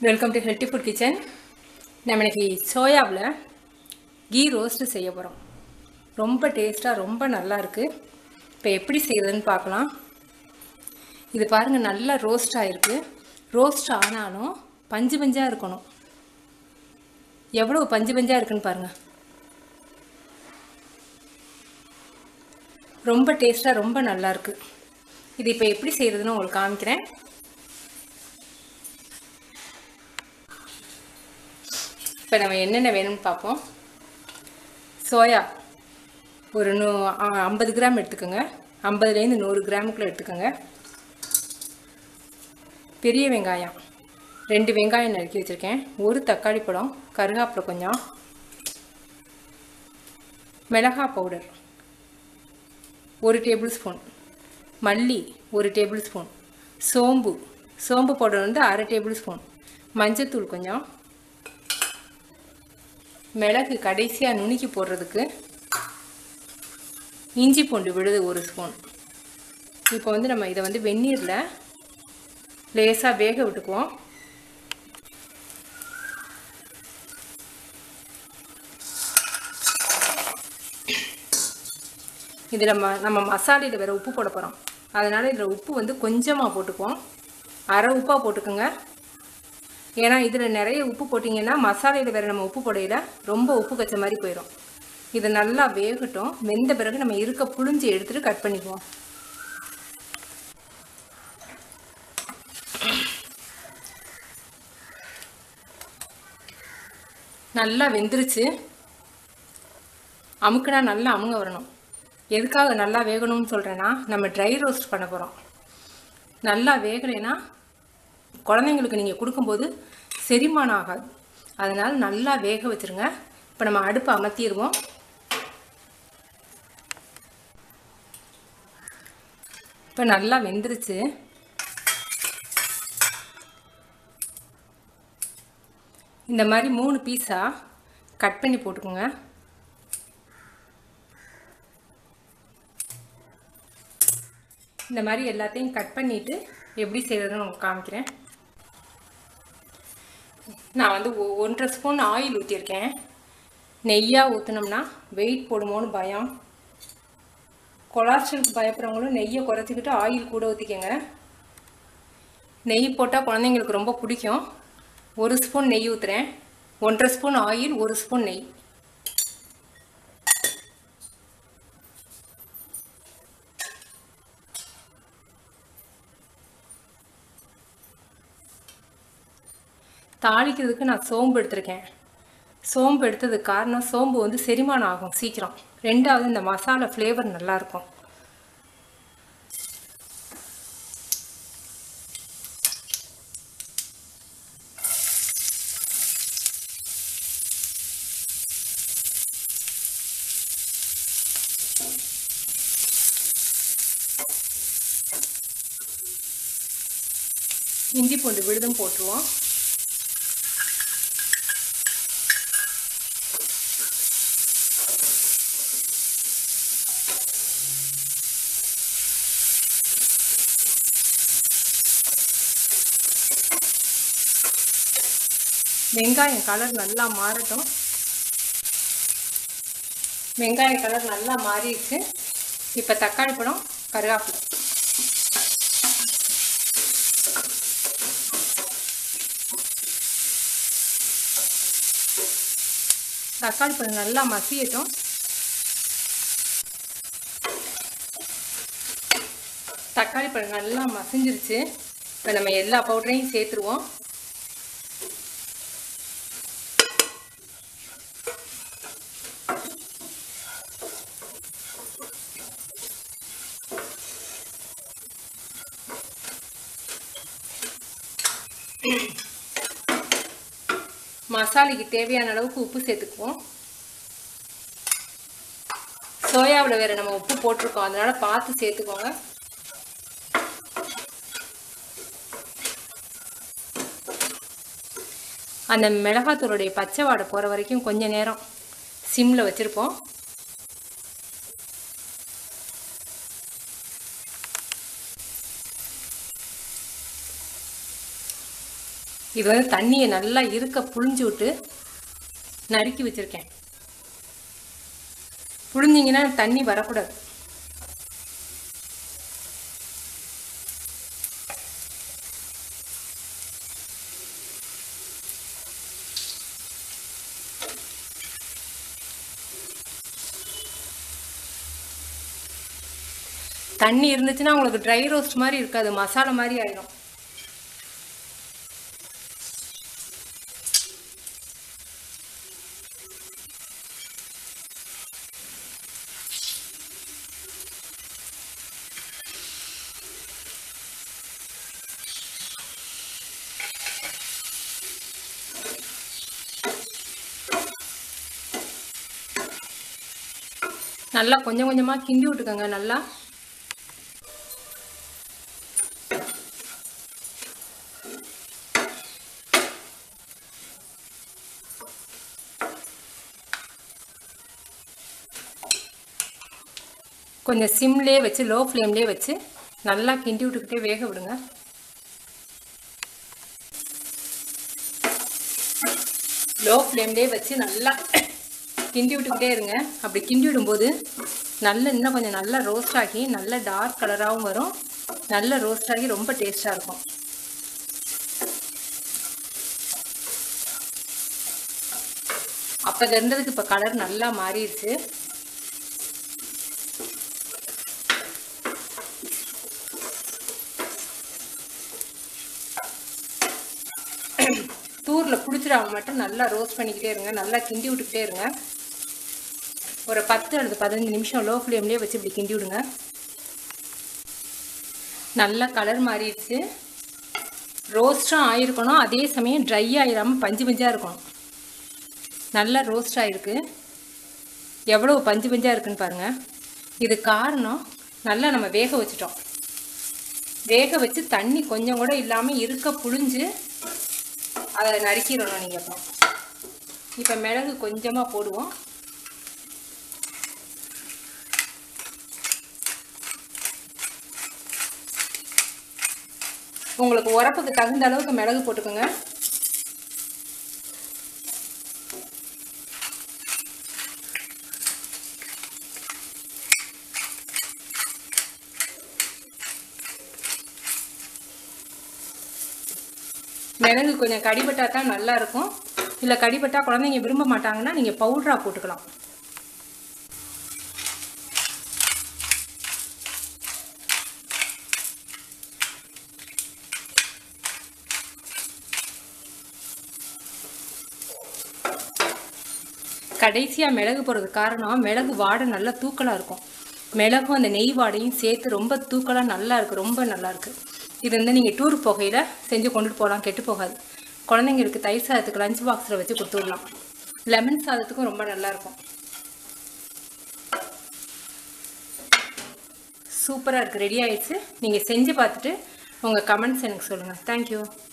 welcome to healthy food kitchen நம்ம இன்னைக்கு சோயாவில் key roast செய்ய போகிறோம் ரொம்ப டேஸ்ட்டாக ரொம்ப நல்லா இருக்குது இப்போ எப்படி செய்யறதுன்னு பார்க்கலாம் இது பாருங்கள் நல்லா ரோஸ்ட் ஆகிருக்கு ரோஸ்ட் ஆனாலும் பஞ்சு பஞ்சாக இருக்கணும் எவ்வளோ பஞ்சு பஞ்சாக இருக்குன்னு பாருங்கள் ரொம்ப டேஸ்ட்டாக ரொம்ப நல்லா இருக்கு இது இப்போ எப்படி செய்கிறதுன்னு உங்களுக்கு காமிக்கிறேன் இப்போ நம்ம என்னென்ன வேணும்னு பார்ப்போம் சோயா ஒரு நூ ஐம்பது கிராம் எடுத்துக்கோங்க ஐம்பதுலேருந்து நூறு கிராமுக்குள்ளே எடுத்துக்கோங்க பெரிய வெங்காயம் ரெண்டு வெங்காயம் நறுக்கி வச்சுருக்கேன் ஒரு தக்காளி பழம் கருகாப்பில் கொஞ்சம் மிளகா பவுடர் ஒரு டேபிள் ஸ்பூன் மல்லி ஒரு டேபிள் ஸ்பூன் சோம்பு சோம்பு பவுடர் வந்து அரை டேபிள் ஸ்பூன் மஞ்சத்தூள் கொஞ்சம் மிளகு கடைசியாக நுணுக்கி போடுறதுக்கு இஞ்சி பூண்டு விழுது ஒரு ஸ்பூன் இப்போ வந்து நம்ம இதை வந்து வெந்நீரில் லேசாக வேக விட்டுக்குவோம் இதில் நம்ம நம்ம மசாலையில் வேறு உப்பு போட போகிறோம் அதனால் இதில் உப்பு வந்து கொஞ்சமாக போட்டுக்குவோம் அரை உப்பாக போட்டுக்கோங்க ஏன்னா இதில் நிறைய உப்பு போட்டிங்கன்னா மசாலையில் வேறு நம்ம உப்பு போடையில் ரொம்ப உப்பு கச்ச மாதிரி போயிடும் இது நல்லா வேகட்டும் வெந்த பிறகு நம்ம இருக்க புழிஞ்சி எடுத்துகிட்டு கட் பண்ணிக்குவோம் நல்லா வெந்துருச்சு அமுக்குனா நல்லா அமுங்க வரணும் எதுக்காக நல்லா வேகணும்னு சொல்கிறேன்னா நம்ம ட்ரை ரோஸ்ட் பண்ண போகிறோம் நல்லா வேகலைன்னா குழந்தைங்களுக்கு நீங்கள் கொடுக்கும்போது செரிமானம் ஆகாது அதனால் நல்லா வேக வச்சுருங்க இப்போ நம்ம அடுப்பை அமர்த்திடுவோம் இப்போ நல்லா வெந்துருச்சு இந்த மாதிரி மூணு பீஸாக கட் பண்ணி போட்டுக்கோங்க இந்த மாதிரி எல்லாத்தையும் கட் பண்ணிவிட்டு எப்படி செய்கிறதுன்னு உங்களுக்கு காமிக்கிறேன் நான் வந்து ஒ- ஒன்றரை ஸ்பூன் ஆயில் ஊற்றிருக்கேன் நெய்யாக ஊற்றினோம்னா வெயிட் போடுமோன்னு பயம் கொலாஸ்ட்ரலுக்கு பயப்படுறவங்களும் நெய்யை குறைச்சிக்கிட்டு ஆயில் கூட ஊற்றிக்கங்க நெய் போட்டால் குழந்தைங்களுக்கு ரொம்ப பிடிக்கும் ஒரு ஸ்பூன் நெய் ஊற்றுறேன் ஒன்றரை ஸ்பூன் ஆயில் ஒரு ஸ்பூன் நெய் தாளிக்கிறதுக்கு நான் சோம்பு எடுத்திருக்கேன் சோம்பு எடுத்ததுக்கு காரணம் சோம்பு வந்து செரிமானம் ஆகும் சீக்கிரம் ரெண்டாவது இந்த மசாலா ஃப்ளேவர் நல்லாயிருக்கும் இஞ்சி பூண்டு விழுதும் போட்டுருவோம் வெங்காயம் கலர் நல்லா மாறட்டும் வெங்காயம் கலர் நல்லா மாறிடுச்சு இப்போ தக்காளி பழம் கருவேப்பிலை தக்காளி பழம் நல்லா மசியட்டும் தக்காளி பழம் நல்லா மசிஞ்சிருச்சு இப்போ நம்ம எல்லா பவுடரையும் சேர்த்துருவோம் மசாலைக்கு தேவையான அளவுக்கு உப்பு சேர்த்துக்குவோம் சோயாவில் வேறு நம்ம உப்பு போட்டிருக்கோம் அதனால பார்த்து சேர்த்துக்கோங்க அந்த மிளகாத்தூளுடைய பச்சை வாடை போகிற வரைக்கும் கொஞ்ச நேரம் சிம்மில் வச்சுருப்போம் இது வந்து தண்ணியை நல்லா இருக்க புழிஞ்சு விட்டு நறுக்கி வச்சுருக்கேன் புழிஞ்சிங்கன்னா தண்ணி வரக்கூடாது தண்ணி இருந்துச்சுன்னா உங்களுக்கு ட்ரை ரோஸ்ட் மாதிரி இருக்காது மசாலா மாதிரி ஆயிடும் நல்லா கொஞ்சம் கொஞ்சமாக கிண்டி விட்டுக்கோங்க நல்லா கொஞ்சம் சிம்லேயே வச்சு லோ ஃப்ளேம்லேயே வச்சு நல்லா கிண்டி விட்டுக்கிட்டே வேக விடுங்க லோ ஃப்ளேம்லேயே வச்சு நல்லா கிண்டி விட்டுக்கிட்டே இருங்க அப்படி கிண்டி விடும்போது நல்ல இன்னும் கொஞ்சம் நல்லா ரோஸ்ட் ஆகி நல்ல டார்க் கலராகவும் வரும் நல்ல ரோஸ்ட் ஆகி ரொம்ப டேஸ்ட்டாக இருக்கும் அப்போ இருந்ததுக்கு இப்போ கலர் நல்லா மாறிடுச்சு தூரில் பிடிச்சிடாம மட்டும் நல்லா ரோஸ்ட் பண்ணிக்கிட்டே இருங்க நல்லா கிண்டி விட்டுக்கிட்டே இருங்க ஒரு பத்து அல்லது பதினஞ்சு நிமிஷம் லோ ஃப்ளேம்லேயே வச்சு இப்படி கிண்டி விடுங்க நல்லா கலர் மாறிடுச்சு ரோஸ்ட்டும் ஆயிருக்கணும் அதே சமயம் ட்ரை ஆயிடாமல் பஞ்சு பஞ்சாக இருக்கணும் நல்லா ரோஸ்ட் ஆகிருக்கு எவ்வளோ பஞ்சு பஞ்சாக இருக்குன்னு பாருங்கள் இது காரணம் நல்லா நம்ம வேக வச்சுட்டோம் வேக வச்சு தண்ணி கொஞ்சம் கூட இல்லாமல் இருக்க புழிஞ்சு அதை நறுக்கிடணும் நீங்கள் இப்போ இப்போ மிளகு கொஞ்சமாக போடுவோம் உங்களுக்கு உரப்புக்கு தகுந்த அளவுக்கு மிளகு போட்டுக்கோங்க மிளகு கொஞ்சம் கடிபட்டா தான் நல்லா இருக்கும் இல்லை கடிபட்டா குழந்தைங்க விரும்ப மாட்டாங்கன்னா நீங்கள் பவுடராக போட்டுக்கலாம் கடைசியாக மிளகு போடுறதுக்கு காரணம் மிளகு வாடை நல்லா தூக்கலாக இருக்கும் மிளகும் அந்த நெய் வாடையும் சேர்த்து ரொம்ப தூக்கலாக நல்லா இருக்குது ரொம்ப நல்லா இருக்குது இது வந்து நீங்கள் டூர் போகையில் செஞ்சு கொண்டுட்டு போகலாம் கெட்டு போகாது குழந்தைங்களுக்கு தயிர் சாதத்துக்கு லஞ்ச் பாக்ஸில் வச்சு கொடுத்து விடலாம் லெமன் சாதத்துக்கும் ரொம்ப நல்லாயிருக்கும் சூப்பராக இருக்குது ரெடி ஆயிடுச்சு நீங்கள் செஞ்சு பார்த்துட்டு உங்கள் கமெண்ட்ஸ் எனக்கு சொல்லுங்கள் தேங்க்யூ